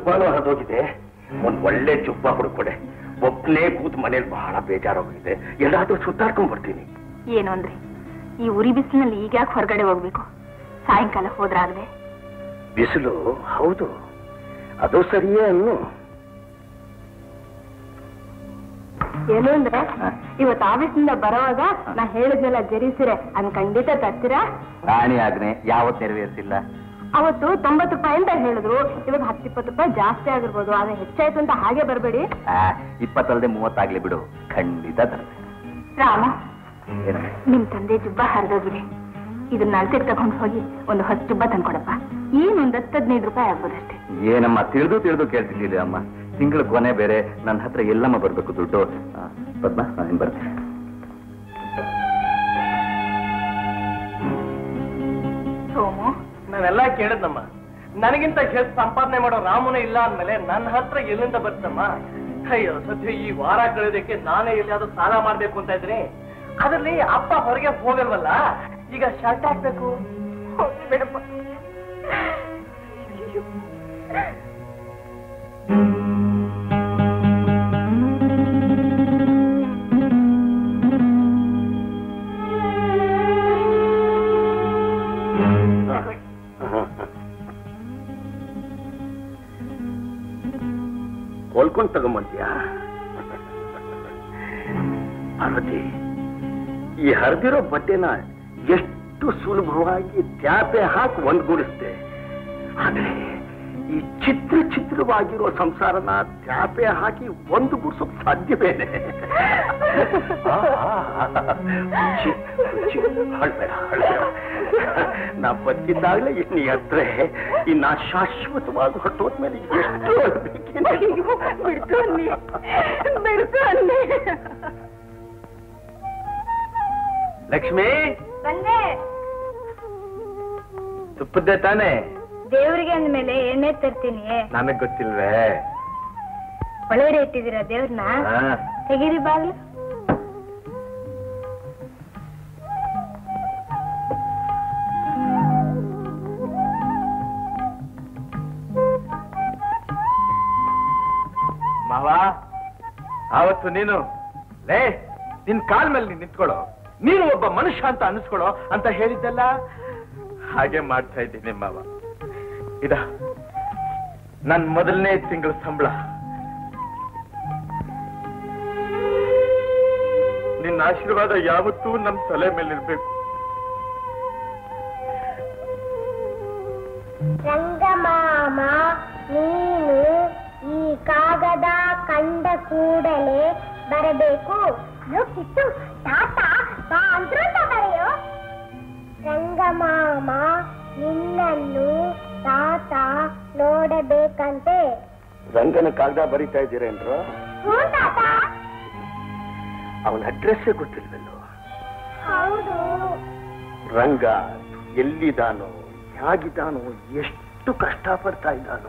ಜುಬ್ಬಾನು ಹರಿದೋಗಿದೆ ಒಂದ್ ಒಳ್ಳೆ ಜುಬ್ಬ ಹುಡುಕೊಡೆ ಒಬ್ಬನೇ ಕೂತ್ ಮನೇಲಿ ಬಹಳ ಬೇಜಾರೋಗಿದೆ ಎಲ್ಲಾದ್ರೂ ಸುತ್ತಾಡ್ಕೊಂಡ್ ಬರ್ತೀನಿ ಏನು ಅಂದ್ರೆ ಈ ಉರಿ ಬಿಸಿಲಿನಲ್ಲಿ ಈಗ ಯಾಕೆ ಹೊರಗಡೆ ಹೋಗ್ಬೇಕು ಸಾಯಂಕಾಲ ಹೋದ್ರಾಗದೆ ಬಿಸಿಲು ಹೌದು ಅದು ಸರಿಯೇ ಅನ್ನು ಏನು ಅಂದ್ರೆ ಇವತ್ತು ಆಫೀಸಿಂದ ಬರೋವಾಗ ನಾ ಹೇಳಿದ್ನಲ್ಲ ಜರೀಸಿರೆ ಅದ್ ಖಂಡಿತ ತರ್ತೀರಾ ರಾಣಿ ಆಜ್ಞೆ ಯಾವತ್ ನೆರವೇರಿಸಿಲ್ಲ ಅವತ್ತು ತೊಂಬತ್ತು ರೂಪಾಯಿ ಅಂತ ಹೇಳಿದ್ರು ಇವಾಗ ಹತ್ತಿಪ್ಪತ್ತು ರೂಪಾಯಿ ಜಾಸ್ತಿ ಆಗಿರ್ಬೋದು ಆದ್ರೆ ಹೆಚ್ಚಾಯ್ತು ಅಂತ ಹಾಗೆ ಬರಬೇಡಿ ಆ, ಇಪ್ಪತ್ತಲ್ದೆ ಮೂವತ್ತಾಗ್ಲಿ ಬಿಡು ಖಂಡಿತ ತರ್ತೇನೆ ರಾಮ ಏನು ನಿಮ್ ತಂದೆ ಜುಬ್ಬ ಹರಿದೋಗಿದೆ ಇದನ್ನ ಅಳತೆಗೆ ತಗೊಂಡು ಹೋಗಿ ಒಂದು ಹೊಸ ಜುಬ್ಬ ತಂದ್ಕೊಡಪ್ಪ ಏನು ಒಂದ್ ಹತ್ತು ಹದಿನೈದು ರೂಪಾಯಿ ಆಗ್ಬೋದಷ್ಟೇ ಏನಮ್ಮ ತಿಳಿದು ತಿಳಿದು ಕೇಳ್ತಿದ್ದೀರಿ ಅಮ್ಮ ತಿಂಗಳ ಕೊನೆ ಬೇರೆ ನನ್ನ ಹತ್ರ ಎಲ್ಲಮ್ಮ ಬರ್ಬೇಕು ದುಡ್ಡು ಆ, ಪದ್ಮ ನಾನು ಬರ್ತೇನೆ ಸೋಮು ನಾವೆಲ್ಲ ಕೇಳಿದ್ನಮ್ಮ ನನಗಿಂತ ಹೆಚ್ಚು ಸಂಪಾದನೆ ಮಾಡೋ ರಾಮನೇ ಇಲ್ಲ ಅಂದ್ಮೇಲೆ ನನ್ನ ಹತ್ರ ಎಲ್ಲಿಂದ ಬರ್ತಮ್ಮ ಅಯ್ಯೋ ಸದ್ಯ ಈ ವಾರ ಕಳೆಯೋದಕ್ಕೆ ನಾನೇ ಎಲ್ಲಿಯಾದ್ರೂ ಸಾಲ ಮಾಡ್ಬೇಕು ಅಂತ ಇದ್ರೆ ಅದರಲ್ಲಿ ಅಪ್ಪ ಹೊರಗೆ ಹೋಗಲ್ವಲ್ಲ ಈಗ ಶರ್ಟ್ ಹಾಕ್ಬೇಕು ಹೋಗ್ಲಿ ಬಿಡಪ್ಪ ಹೊಲ್ಕೊಂಡ್ ತಗೊಂಬಂತೀಯಾ ಪಾರ್ವತಿ ಈ ಹರಿದಿರೋ ಬಟ್ಟೆನ ಎಷ್ಟು ಸುಲಭವಾಗಿ ತ್ಯಾಪೆ ಹಾಕಿ ಒಂದ್ಗೂಡಿಸ್ದೆ ಆದ್ರೆ ಈ ಚಿತ್ರ ಚಿತ್ರವಾಗಿರೋ ಸಂಸಾರನ ತ್ಯಾಪೆ ಹಾಕಿ ಒಂದು ಗುಡ್ಸೋಕ್ ಸಾಧ್ಯವೇನೆ ಹುಚ್ಚಿ, ಹುಚ್ಚಿ, ಅಳ್ಬೇಡ, ಅಳ್ಬೇಡ. ನಾ ಬದುಕಿದ್ದಾಗಲೇ ಇನ್ನು ಎತ್ರೆ ಇನ್ನ ಶಾಶ್ವತವಾಗಿ ಹೊಟ್ಟೋದ್ಮೇಲೆ ಎಷ್ಟು ಅಳ್ಬೇಕೇನೆ? ಬಿಡ್ತು ಅನ್ನಿ ಬಿಡ್ತು ಅನ್ನಿ ಲಕ್ಷ್ಮಿ ಬಂದೆ ತುಪ್ಪದ್ದೆ ತಾನೇ ದೇವ್ರಿಗೆ ಅಂದ್ಮೇಲೆ ಎಣ್ಣೆ ತರ್ತೀನಿ ನನಗ್ ಗೊತ್ತಿಲ್ವೇ ಒಳಗಡೆ ಇಟ್ಟಿದ್ದೀರಾ ದೇವ್ರನ್ನ ಹಾ. ತೆಗೀರಿ ಬಾಗ್ಲು ಮಾವ ಆವತ್ತು ನೀನು ಲೇ ನಿನ್ ಕಾಲ್ ಮೇಲೆ ನೀನ್ ನಿಂತ್ಕೊಳ್ಳೋ ನೀನು ಒಬ್ಬ ಮನುಷ್ಯ ಅಂತ ಅನಿಸ್ಕೊಳ್ಳೋ ಅಂತ ಹೇಳಿದ್ದಲ್ಲ ಹಾಗೆ ಮಾಡ್ತಾ ಇದ್ದೀನಿ ಮಾವ ಇದ ನನ್ ಮೊದಲನೇ ತಿಂಗಳ ಸಂಬಳ ನಿನ್ನ ಆಶೀರ್ವಾದ ಯಾವತ್ತೂ ನಮ್ ತಲೆ ಮೇಲಿರ್ಬೇಕು ರಂಗಮಾಮ ನೀನು ಈ ಕಾಗದ ಕಂಡ ಕೂಡಲೇ ಬರಬೇಕು ಯೋ ಕಿಟ್ಟು ತಾತ ಬಾ ಅಂದ್ರು ಅಂತ ಬರೆಯೋ ರಂಗಮಾಮ ನಿನ್ನನ್ನು ತಾತ ನೋಡಬೇಕಂತೆ ರಂಗನ ಕಾಗದ ಬರೀತಾ ಇದ್ದೀರೇನ್ರು ಹ್ಞೂ ತಾತ ಅವನ ಅಡ್ರೆಸ್ಸೇ ಗೊತ್ತಿಲ್ವಲ್ಲೋ ಹೌದು ರಂಗ ಎಲ್ಲಿದ್ದಾನೋ ಹೇಗಿದ್ದಾನೋ ಎಷ್ಟು ಕಷ್ಟಪಡ್ತಾ ಇದ್ದಾನೋ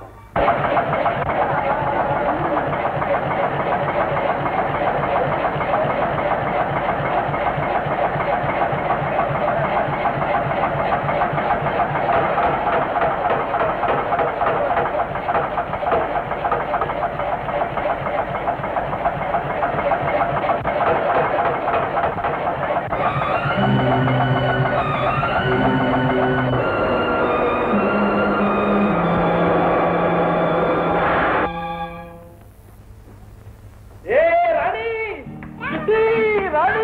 ಏ ರಾಣಿ ಕಿಟ್ಟಿ, ರಾಣಿ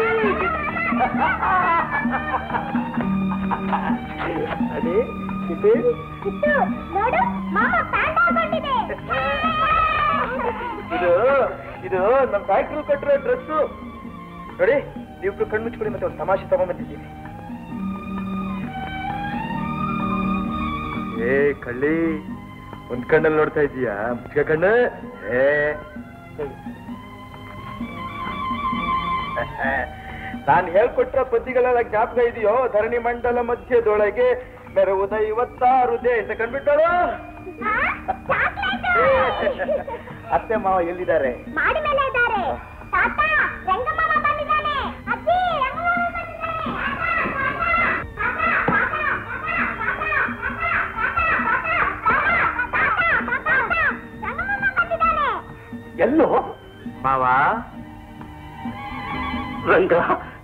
ರಾಣಿ ಕಿಟ್ಟಿ ಕಿಟ್ಟು ನೋಡು ಮಾಮ ಪ್ಯಾಂಟ್ ಹಾಕೊಂಡಿದೆ ಇದು ಇದು ನಮ್ಮ ಫ್ಯಾಕ್ಟ್ರಿ ಕೊಟ್ಟಿರೋ ಡ್ರೆಸ್ಸು ನೋಡಿ ನೀವು ಕಣ್ಣು ಮುಚ್ಕೊಳ್ಳಿ ಮತ್ತೆ ಒಂದು ತಮಾಷೆ ತಗೊಂಡ್ಬಂದಿದ್ದೀನಿ ಏ ಕಳ್ಳಿ ಒಂದ್ ಕಣ್ಣಲ್ಲಿ ನೋಡ್ತಾ ಇದೀಯಾ ಮುಚ್ಕ ಕಣ್ಣು ಏ ನಾನು ಹೇಳ್ಕೊಟ್ರ ಪದ್ಯಗಳೆಲ್ಲ ಜ್ಞಾಪಕ ಇದೆಯೋ ಧರಣಿ ಮಂಡಲ ಮಧ್ಯದೊಳಗೆ ಮೆರವುದ ಇವತ್ತಾರು ದೇಶ ಕಂಡ್ಬಿಟ್ಟಳು ಅತ್ತೆ ಮಾವ ಎಲ್ಲಿದ್ದಾರೆ ಮಾಡಿ ಮೇಲೆ ಇದ್ದಾರೆ ತಾತ ರಂಗಮಾಮ ಬಂದಿದ್ದಾನೆ ಅಜ್ಜಿ ರಂಗಮಾಮ ಬಂದಿದ್ದಾನೆ ಮಾವ ರಂಗ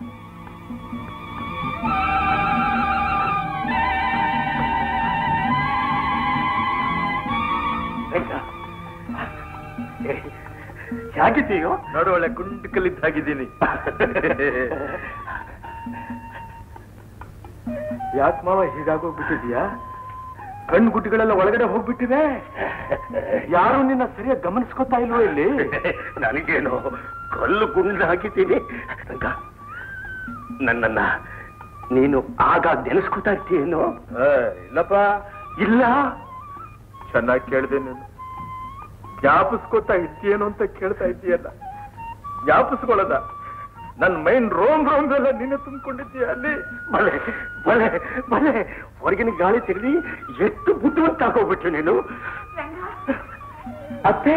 ರಂಗ ಹೇಗಿದ್ದೀಯೋ ನೋಡು ಒಳ್ಳೆ ಕುಂಟು ಕಲಿದ್ದಾಗಿದ್ದೀನಿ ಯಾಕೆ ಮಾವ ಹೀಗಾಗೋಗ್ಬಿಟ್ಟಿದ್ಯಾ ಕಣ್ಣು ಗುಡ್ಡುಗಳೆಲ್ಲ ಒಳಗಡೆ ಹೋಗ್ಬಿಟ್ಟಿವೆ ಯಾರು ನಿನ್ನ ಸರಿಯಾಗಿ ಗಮನಿಸ್ಕೊತಾ ಇಲ್ವೋ ಇಲ್ಲಿ ನನಗೇನು ಕಲ್ಲು ಗುಂಡು ಹಾಕಿದ್ದೀನಿ ರಂಗ ನನ್ನನ್ನ ನೀನು ಆಗ ನೆನೆಸ್ಕೊತಾ ಇರ್ತೀಯೇನೋ ಏ, ಇಲ್ಲಪ್ಪ ಇಲ್ಲ ಚೆನ್ನಾಗಿ ಕೇಳಿದೆ ನೀನು ಜ್ಞಾಪಿಸ್ಕೊತಾ ಇದ್ದೀಯೇನೋ ಅಂತ ಕೇಳ್ತಾ ಇದ್ದೀಯಲ್ಲ ಜ್ಞಾಪಿಸ್ಕೊಳ್ಳೋದ ನನ್ನ ಮೈನ್ ರೋಮ್ ರೋಮ್ ಎಲ್ಲ ನೀನೆ ತುಂಬಿಕೊಂಡಿದ್ದೀಯ ಅಲ್ಲಿ ಬಲೆ ಬಲೆ ಬಲೆ ಹೊರಗಿನ ಗಾಳಿ ತೆಗೆದಿ ಎಷ್ಟು ಬುದ್ಧಿವಂತ ಆಗೋಗ್ಬಿಟ್ಟು ನೀನು ಅತ್ತೆ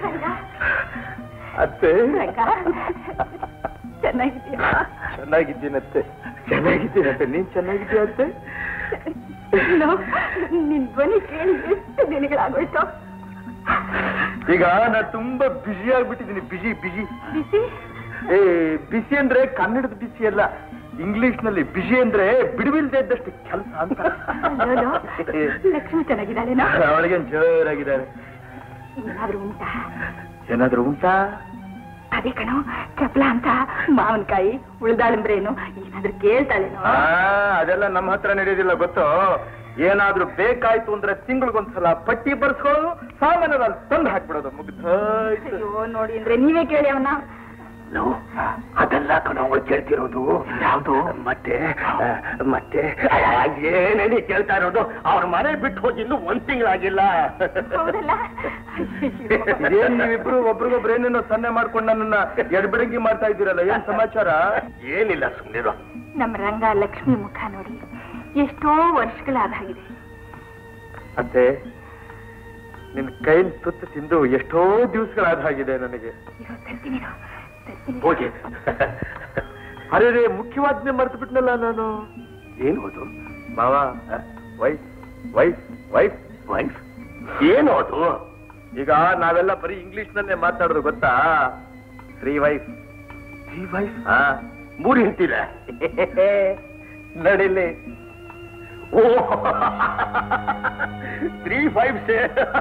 ಅತ್ತೆ ಚೆನ್ನಾಗಿದ್ದೀಯಾ ಚೆನ್ನಾಗಿದ್ದೀನತ್ತೆ ಚೆನ್ನಾಗಿದ್ದೀನತ್ತೆ ನೀನ್ ಚೆನ್ನಾಗಿದ್ದೀಯ ಅತ್ತೆ ನಿನ್ ಧ್ವನಿ ಕೇಳಿ ಎಷ್ಟು ದಿನಗಳಾಗೋಯ್ತು ಈಗ ನಾ ತುಂಬಾ ಬಿಸಿ ಆಗ್ಬಿಟ್ಟಿದ್ದೀನಿ ಬಿಸಿ ಬಿಸಿ ಬಿಸಿ ಏ ಬಿಸಿ ಅಂದ್ರೆ ಕನ್ನಡದ ಬಿಸಿ ಅಲ್ಲ ಇಂಗ್ಲಿಷ್ ನಲ್ಲಿ ಬಿಸಿ ಅಂದ್ರೆ ಬಿಡುವಿಲ್ದೆ ಇದ್ದಷ್ಟು ಕೆಲಸ ಅಂತ ಅಲ್ಲೋಲೋ, ಲಕ್ಷ್ಮಿ ಚೆನ್ನಾಗಿದ್ದಾಳೇನೋ ಅವಳಿಗೆ ಜೋರಾಗಿದ್ದಾರೆ ಏನಾದ್ರೂ ಉಂಟಾ ಏನಾದ್ರೂ ಉಂಟಾ ಅದೇ ಕಣೋ ಚಪ್ಲ ಅಂತ ಮಾವಿನಕಾಯಿ ಉಳ್ದಾಳಂಬ್ರೇನು ಏನಾದ್ರೂ ಕೇಳ್ತಾಳೇನೋ ಆ, ಅದೆಲ್ಲ ನಮ್ಮ ಹತ್ರ ನಡೆಯೋದಿಲ್ಲ ಗೊತ್ತು ಏನಾದ್ರೂ ಬೇಕಾಯ್ತು ಅಂದ್ರೆ ತಿಂಗಳಿಗೊಂದ್ಸಲ ಪಟ್ಟಿ ಬರ್ಸ್ಕೊಳ್ಳೋದು ಸಾಮಾನ್ಯದ ತಂದು ಹಾಕ್ಬಿಡೋದು ಮುಗ್ದಾಯ್ತು ಅಯ್ಯೋ ನೋಡಿ ಅಂದ್ರೆ ನೀವೇ ಕೇಳಿ ಅವನ ಲೋ, ಅದೆಲ್ಲ ಕಣ ಅವಳು ಕೇಳ್ತಿರೋದು ಯಾವುದು ಮತ್ತೆ ಆ, ಮತ್ತೆ ಆ, ಏನೇನಿ ಕೇಳ್ತಾ ಇರೋದು ಅವ್ರ ಮನೆ ಬಿಟ್ಟು ಹೋಗಿ ಇನ್ನೂ ಒಂದ್ ತಿಂಗಳಾಗಿಲ್ಲ ಹೌದಲ್ಲ ಇದೇನ್ ನೀವಿಬ್ರು ಒಬ್ರಿಗೊಬ್ರು ಏನೇನೋ ಸನ್ನೆ ಮಾಡ್ಕೊಂಡು ನನ್ನನ್ನ ಎಡ್ಬಿಡಂಗಿ ಮಾಡ್ತಾ ಇದ್ದೀರಲ್ಲ ಏನ್ ಸಮಾಚಾರ ಏನಿಲ್ಲ ಸುಮ್ಮನಿರೋ ನಮ್ಮ ರಂಗ ಲಕ್ಷ್ಮಿ ಮುಖ ನೋಡಿ ಎಷ್ಟೋ ವರ್ಷಗಳಾದಾಗಿದೆ ಅತ್ತೆ ನಿನ್ ಕೈಲ್ ತುತ್ತು ತಿಂದು ಎಷ್ಟೋ ದಿವಸಗಳಾದ ಹಾಗಿದೆ ನನಗೆ ಇರೋ ತರ್ತೀನಿ ಇರು, ತರ್ತೀನಿ. ಹೋಗಿ ಅರೆ ರೇ ಮುಖ್ಯವಾದ್ನೆ ಮರ್ತು ಬಿಟ್ನಲ್ಲ ನಾನು ಏನು ಅದು ಮಾವ ವೈಫ್ ವೈಫ್ ವೈಫ್ ವೈಫ್ ಏನು ಅದು ಈಗ ನಾವೆಲ್ಲ ಬರೀ ಇಂಗ್ಲಿಷ್ ನಲ್ಲೇ ಮಾತಾಡೋದು ಗೊತ್ತಾ ತ್ರೀ ವೈಫ್ ಈ ವೈಫ್ ಹಾ ಮೂರು ಹೆಂಡ್ತಿರ ನಡಿಲಿ ಓ ತ್ರೀ ಫೈವ್ ಸೇ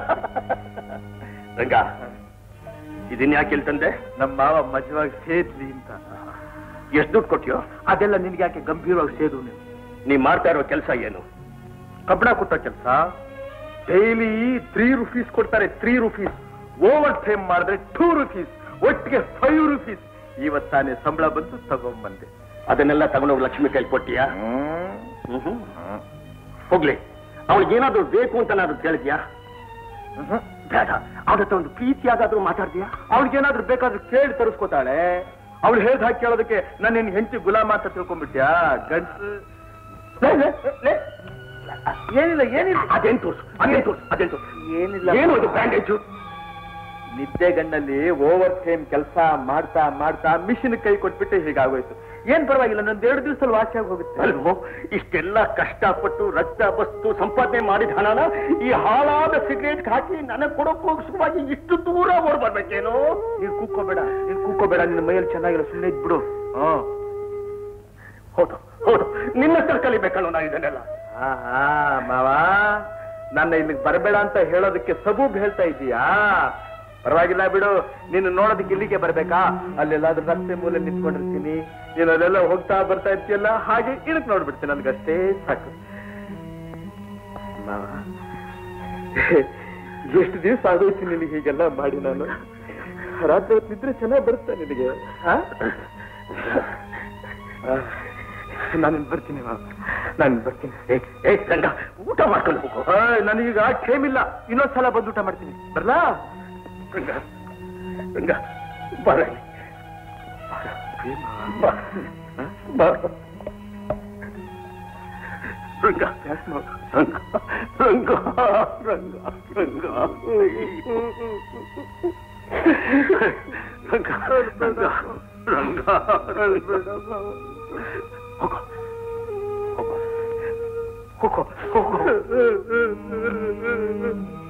ರಂಗ ಇದನ್ನ ಯಾಕೆ ಹೇಳ್ತಂದೆ ನಮ್ಮ ಮಾವ ಮಜವಾಗಿ ಸೇದ್ಲಿ ಅಂತ ಎಷ್ಟು ದುಡ್ಡು ಕೊಟ್ಟಿಯೋ ಅದೆಲ್ಲ ನಿನ್ಗೆ ಯಾಕೆ ಗಂಭೀರವಾಗಿ ಸೇದು ನೀನು ನೀ ಮಾಡ್ತಾ ಇರೋ ಕೆಲಸ ಏನು ಕಬ್ಬಣ ಕೊಟ್ಟ ಕೆಲಸ ಡೈಲಿ ತ್ರೀ ರುಪೀಸ್ ಕೊಡ್ತಾರೆ ತ್ರೀ ರುಪೀಸ್ ಓವರ್ ಟೈಮ್ ಮಾಡಿದ್ರೆ ಟೂ ರುಪೀಸ್ ಒಟ್ಟಿಗೆ ಫೈವ್ ರುಪೀಸ್ ಇವತ್ತಾನೆ ಸಂಬಳ ಬಂತು ತಗೊಂಡ್ಬಂದೆ ಅದನ್ನೆಲ್ಲ ತಗೊಂಡೋಗಿ ಲಕ್ಷ್ಮಿ ಕೈಲಿ ಕೊಟ್ಟಿಯಾ ಹ್ಮ್ ಹೋಗ್ಲಿ ಅವಳಿಗೆ ಏನಾದ್ರೂ ಬೇಕು ಅಂತ ನಾನು ಕೇಳಿದ್ಯಾ ಬೇಡ ಅವಳ ಹತ್ರ ಒಂದು ಪ್ರೀತಿಯಾಗಾದ್ರೂ ಮಾತಾಡ್ತೀಯಾ ಅವ್ಳಿಗೇನಾದ್ರೂ ಬೇಕಾದ್ರೂ ಕೇಳಿ ತರಿಸ್ಕೊತಾಳೆ ಅವಳು ಹೇಳ್ದ ಹಾಕಿ ಕೇಳೋದಕ್ಕೆ ನನ್ನ ನಿನ್ ಹೆಂಡತಿ ಗುಲಾಮ ಅಂತ ತಿಳ್ಕೊಂಡ್ಬಿಟ್ಯಾ ಗಂಡ್ಸು ಲೇ, ಲೇ, ಲೇ. ಏನಿಲ್ಲ ಏನಿಲ್ಲ ಅದೇನ್ ತೋರ್ಸು ಅದೇನ್ ತೋರ್ಸು ಅದೇನ್ ತೋರ್ಸು ಏನಿಲ್ಲ ಏನು ಅದು ಬ್ಯಾಂಡೇಜು ನಿದ್ದೆ ಗಣ್ಣಲ್ಲಿ ಓವರ್ ಟೈಮ್ ಕೆಲಸ ಮಾಡ್ತಾ ಮಾಡ್ತಾ ಮಿಷಿನ್ ಕೈ ಕೊಟ್ಬಿಟ್ಟು ಹೀಗಾಗೋಯ್ತು ಏನ್ ಪರವಾಗಿಲ್ಲ ನಂದು ಎರಡು ದಿವಸದಲ್ಲಿ ವಾಸಿ ಆಗಿ ಹೋಗುತ್ತೆ ಅಲ್ವೋ ಇಷ್ಟೆಲ್ಲ ಕಷ್ಟಪಟ್ಟು ರಕ್ತ ಬಸ್ತು ಸಂಪಾದನೆ ಮಾಡಿದ ಹಣನ ಈ ಹಾಳಾದ ಸಿಗರೇಟ್ ಹಾಕಿ ನನಗ್ ಕೊಡೋಕ್ಕೋಸ್ಕರವಾಗಿ ಇಷ್ಟು ದೂರ ಓಡ್ ಬರ್ಬೇಕೇನೋ ನೀನ್ ಕೂಕೋಬೇಡ ನೀನ್ ಕೂಕೋಬೇಡ ನಿನ್ನ ಮೈಯಲ್ಲಿ ಚೆನ್ನಾಗಿಲ್ಲ ಸುಮ್ಮನೆ ಇದ್ಬಿಡು ಹ್ಮ್ ಹೌದು ಹೌದು ನಿನ್ನ ಹತ್ರ ಕಲಿಬೇಕಲ್ಲ ನಾ ಇದನ್ನೆಲ್ಲ ಆಹಾ ಮಾವ ನನ್ನ ಇಲ್ಲಿಗೆ ಬರಬೇಡ ಅಂತ ಹೇಳೋದಕ್ಕೆ ಸಬೂಬ್ ಹೇಳ್ತಾ ಇದ್ದೀಯಾ ಪರವಾಗಿಲ್ಲ ಬಿಡು ನೀನು ನೋಡೋದಕ್ಕೆ ಇಲ್ಲಿಗೆ ಬರ್ಬೇಕಾ ಅಲ್ಲೆಲ್ಲಾದ್ರೂ ರಸ್ತೆ ಮೂಲೆ ನಿಂತ್ಕೊಂಡಿರ್ತೀನಿ ನೀನು ಅಲ್ಲೆಲ್ಲ ಹೋಗ್ತಾ ಬರ್ತಾ ಇರ್ತೀಯಲ್ಲ ಹಾಗೆ ಇಳಕ್ ನೋಡ್ಬಿಡ್ತೀನಿ ನನ್ಗಷ್ಟೇ ಸಾಕು ಮಾವ ಎಷ್ಟು ದಿವಸ ಆಗೋಯ್ತು ನಿನಗೆ ಹೀಗೆಲ್ಲ ಮಾಡಿ ನಾನು ರಾತ್ರಿ ಹೊತ್ತು ನಿದ್ರೆ ಚೆನ್ನಾಗಿ ಬರುತ್ತೆ ನಿನಗೆ ಆ? ಆ, ನಾನು ಬರ್ತೀನಿ ಮಾವ ನಾನು ಬರ್ತೀನಿ ಏ, ಏ ರಂಗ ಊಟ ಮಾಡ್ಕೊಂಡು ಹೋಗು ಆ, ನನಗೀಗ ಟೈಮ್ ಇಲ್ಲ ಇನ್ನೊಂದ್ಸಲ ಬಂದು ಊಟ ಮಾಡ್ತೀನಿ ಬರ್ಲಾ ರಂಗ ರಂಗ ಬರ ಬಾ. ಬಾ. ರಂಗ ರಂಗ ರಂಗ ರಂಗ ರಂಗ ರಂಗ ರಂಗ ರಂಗ ಹೋಗೋ ಹೋಗೋ ಹೋಗೋ ಹೋಗೋ